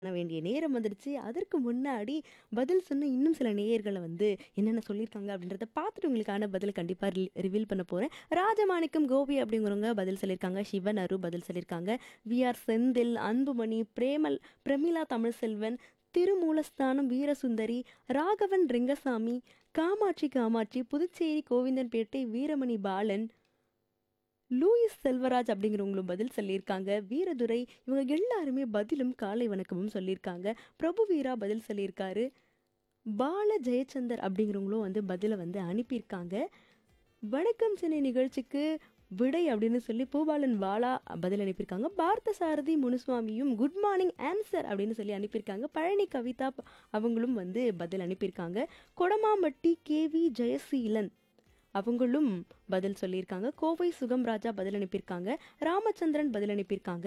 பண்ண வேண்டிய நேரம் வந்துடுச்சு. அதற்கு முன்னாடி பதில் சொன்ன இன்னும் சில நேயர்கள வந்து என்னென்ன சொல்லியிருக்காங்க அப்படின்றத பார்த்துட்டு உங்களுக்கான பதில கண்டிப்பா ரி ரிவீல் பண்ண போறேன். ராஜமாணிக்கம் கோபி அப்படிங்கிறவங்க பதில் சொல்லியிருக்காங்க. சிவன் அரு பதில் சொல்லியிருக்காங்க. வி.ஆர். செந்தில், அன்புமணி, பிரேமல் பிரமிளா தமிழ்செல்வன், திருமூலஸ்தானம் வீரசுந்தரி, ராகவன் ரெங்கசாமி, காமாட்சி காமாட்சி, புதுச்சேரி கோவிந்தன்பேட்டை வீரமணி பாலன், லூயிஸ் செல்வராஜ் அப்படிங்கிறவங்களும் பதில் சொல்லியிருக்காங்க. வீரதுரை இவங்க எல்லாருமே பதிலும் காலை வணக்கமும் சொல்லியிருக்காங்க. பிரபுவீரா பதில் சொல்லியிருக்காரு. பால ஜெயச்சந்தர் அப்படிங்கிறவங்களும் வந்து பதில வந்து அனுப்பியிருக்காங்க. வணக்கம் சென்னை நிகழ்ச்சிக்கு விடை அப்படின்னு சொல்லி பூபாலன் பாலா பதில் அனுப்பியிருக்காங்க. பார்த்தசாரதி முனுசுவாமியும் குட் மார்னிங் ஆன்சர் அப்படின்னு சொல்லி அனுப்பியிருக்காங்க. பழனி கவிதா அவங்களும் வந்து பதில் அனுப்பியிருக்காங்க. கொடமாம்பட்டி கே.வி. ஜெயசீலன் அவங்களும் பதில் சொல்லியிருக்காங்க. கோவை சுகம்ராஜா பதில் அனுப்பியிருக்காங்க. ராமச்சந்திரன் பதில் அனுப்பியிருக்காங்க.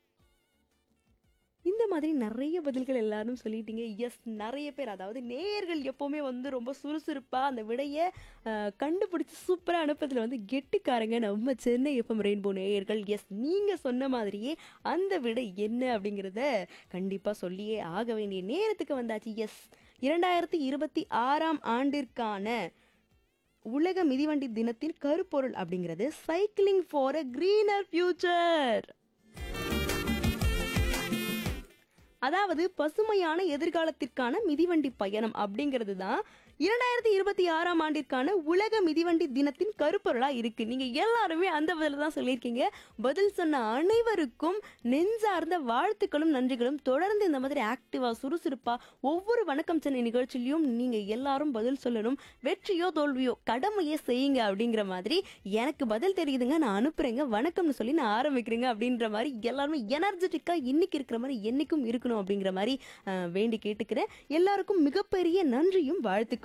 இந்த மாதிரி நெறைய பதில்கள் எல்லாரும் சொல்லிட்டீங்க. எஸ் நெறைய பேர் அதாவது நேயர்கள் எப்பவுமே வந்து ரொம்ப சுறுசுறுப்பா அந்த விடைய அ கண்டுபிடிச்சு சூப்பரா அனுப்புறதுல வந்து கெட்டிக்காரங்க நம்ம சென்னை எஃப்எம் ரெயின்போ நேயர்கள். எஸ் நீங்க சொன்ன மாதிரியே அந்த விடை என்ன அப்படிங்கிறத கண்டிப்பா சொல்லியே ஆக வேண்டிய நேரத்துக்கு வந்தாச்சு. எஸ் 2026ஆம் ஆண்டிற்கான உலக மிதிவண்டி தினத்தின் கருப்பொருள் அப்படிங்கிறது cycling for a greener future. அதாவது பசுமையான எதிர்காலத்திற்கான மிதிவண்டி பயணம் அப்படிங்கிறது தான் 2026ஆம் ஆண்டிற்கான உலக மிதிவண்டி தினத்தின் கருப்பொருளா இருக்கு. நீங்க எல்லாருமே அந்த பதில தான் சொல்லியிருக்கீங்க. பதில் சொன்ன அனைவருக்கும் நெஞ்சார்ந்த வாழ்த்துக்களும், நன்றிகளும். தொடர்ந்து இந்த மாதிரி ஆக்டிவா, சுறுசுறுப்பா ஒவ்வொரு வணக்கம் சென்னை நிகழ்ச்சியிலயும் நீங்க எல்லாரும் பதில் சொல்லணும். வெற்றியோ தோல்வியோ கடமையை செய்யுங்க அப்படிங்கிற மாதிரி எனக்கு பதில் தெரியுதுங்க நான் அனுப்புறேங்க வணக்கம்னு சொல்லி நான் ஆரம்பிக்கிறேங்க அப்படின்ற மாதிரி எல்லாருமே எனர்ஜெட்டிக்கா இன்னைக்கு இருக்கிற மாதிரி என்னைக்கும் இருக்கணும் அப்படிங்கிற மாதிரி அ வேண்டி கேட்டுக்கிறேன். எல்லாருக்கும் மிகப்பெரிய நன்றியும் வாழ்த்துக்களும்.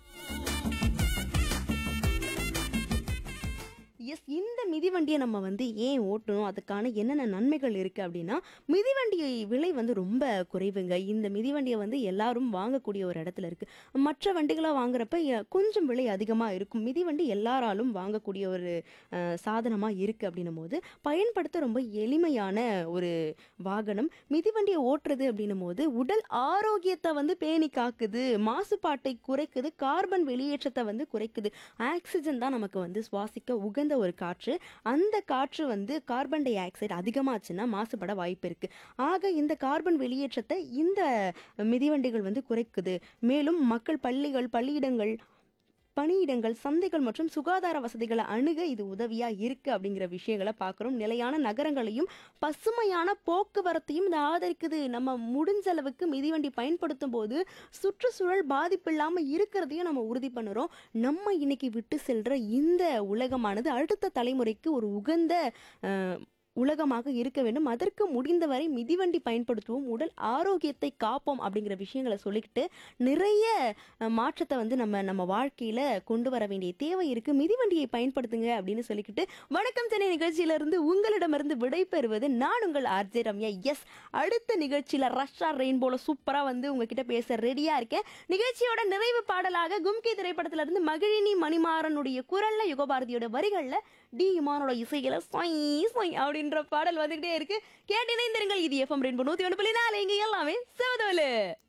எஸ் இந்த மிதிவண்டிய நம்ம வந்து ஏன் ஓட்டணும்? அதுக்கான என்னென்ன நன்மைகள் இருக்கு அப்படின்னா, மிதிவண்டி விலை வந்து ரொம்ப குறைவுங்க. இந்த மிதிவண்டிய வந்து எல்லாரும் வாங்கக்கூடிய ஒரு இடத்துல இருக்கு. மற்ற வண்டிகளா வாங்குறப்ப எ கொஞ்சம் விலை அதிகமா இருக்கும். மிதிவண்டி எல்லாராலும் வாங்கக்கூடிய ஒரு அ சாதனமா இருக்கு அப்படின்னும்போது, பயன்படுத்த ரொம்ப எளிமையான ஒரு வாகனம். மிதிவண்டிய ஓட்டுறது அப்படின்னும்போது, உடல் ஆரோக்கியத்த வந்து பேணி காக்குது, மாசுபாட்டை குறைக்குது, கார்பன் வெளியேற்றத்த வந்து குறைக்குது. ஆக்ஸிஜன் தான் நமக்கு வந்து சுவாசிக்க உகந்த ஒரு காற்று. அந்த காற்று வந்து கார்பன் டை ஆக்சைடு அதிகமாச்சுன்னா மாசுபட வாய்ப்பு இருக்கு. ஆக இந்த கார்பன் வெளியேற்றத்த இந்த மிதிவண்டிகள் வந்து குறைக்குது. மேலும் மக்கள் பள்ளிகள், பணியிடங்கள் பணியிடங்கள், சந்தைகள் மற்றும் சுகாதார வசதிகள அணுக இது உதவியா இருக்கு அப்படிங்கிற விஷயங்கள பார்க்குறோம். நிலையான நகரங்களையும், பசுமையான போக்குவரத்தையும் இது ஆதரிக்குது. நம்ம முடிஞ்ச அளவுக்கு மிதிவண்டி பயன்படுத்தும்போது, சுற்றுச்சூழல் பாதிப்பில்லாம இருக்கிறதையும் நம்ம உறுதி பண்ணுறோம். நம்ம இன்னைக்கு விட்டு செல்ற இந்த உலகமானது அடுத்த தலைமுறைக்கு ஒரு உகந்த அ உலகமாக இருக்க வேண்டும். அதற்கு முடிந்தவரை மிதிவண்டி பயன்படுத்துவோம். உடல் ஆரோக்கியத்தை காப்போம் அப்படிங்கிற விஷயங்கள சொல்லிக்கிட்டு, நிறைய அ மாற்றத்த வந்து நம்ம நம்ம வாழ்க்கையில கொண்டு வர வேண்டிய தேவை இருக்கு. மிதிவண்டியை பயன்படுத்துங்க அப்படின்னு சொல்லிக்கிட்டு, வணக்கம் சென்னை நிகழ்ச்சியிலிருந்து உங்களிடமிருந்து விடைபெறுவது நான் உங்கள் ஆர்ஜே ரம்யா. எஸ் அடுத்த நிகழ்ச்சியில ரஷ்ஷா ரெயின்போல சூப்பரா வந்து உங்ககிட்ட பேச ரெடியா இருக்கேன். நிகழ்ச்சியோட நிறைவு பாடலாக கும்கி திரைப்படத்திலிருந்து மகிழினி மணிமாறனுடைய குரல்ல, யுகபாரதியோட வரிகள்ல, டி. இமானோட இசையில சொய் சொய் அப்படின்ற பாடல் வந்துகிட்டே இருக்கு. கேட்டு இணைந்திருங்கள். இது எஃப்எம் ரெயின்போ 101.4 இங்க எல்லாமே செவதோலு.